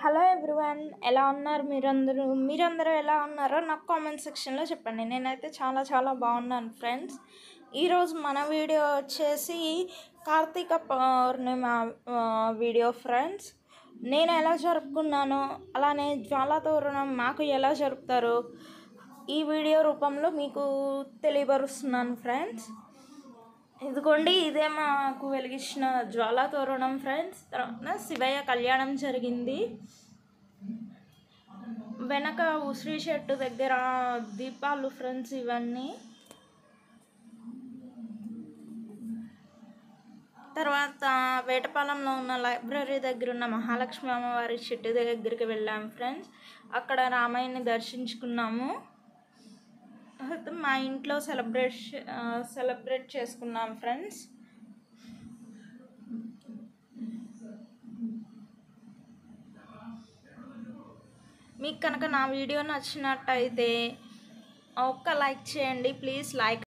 hello everyone ఎలా ఉన్నారు మీరందరూ మీరందరూ ఎలా ఉన్నారో నాకు కామెంట్ సెక్షన్లో చెప్పండి నేనైతే చాలా చాలా బాగున్నాను ఫ్రెండ్స్ ఈరోజు మన వీడియో వచ్చేసి కార్తీక పౌర్ణిమ ఆ, వీడియో ఫ్రెండ్స్ నేను ఎలా జరుపుకున్నానో అలానే జ్వాలా తోరణం మాకు ఎలా జరుపుతారో ఈ వీడియో రూపంలో మీకు తెలియపరుస్తున్నాను ఫ్రెండ్స్ ఇదిగోండి ఇదే మాకు వెలిగించిన జ్వాలా తోరణం ఫ్రెండ్స్ తర్వాత శివయ్య కళ్యాణం జరిగింది వెనక ఉసిరి చెట్టు దగ్గర దీపాలు ఫ్రెండ్స్ ఇవన్నీ తర్వాత వేటపాలెంలో ఉన్న లైబ్రరీ దగ్గర ఉన్న మహాలక్ష్మి అమ్మవారి చెట్టు దగ్గరికి వెళ్ళాము ఫ్రెండ్స్ అక్కడ రామయ్యని దర్శించుకున్నాము తర్వాత మా ఇంట్లో సెలబ్రేట్ సెలబ్రేట్ చేసుకున్నాం ఫ్రెండ్స్ మీకు కనుక నా వీడియో నచ్చినట్టయితే ఒక్క లైక్ చేయండి ప్లీజ్ లైక్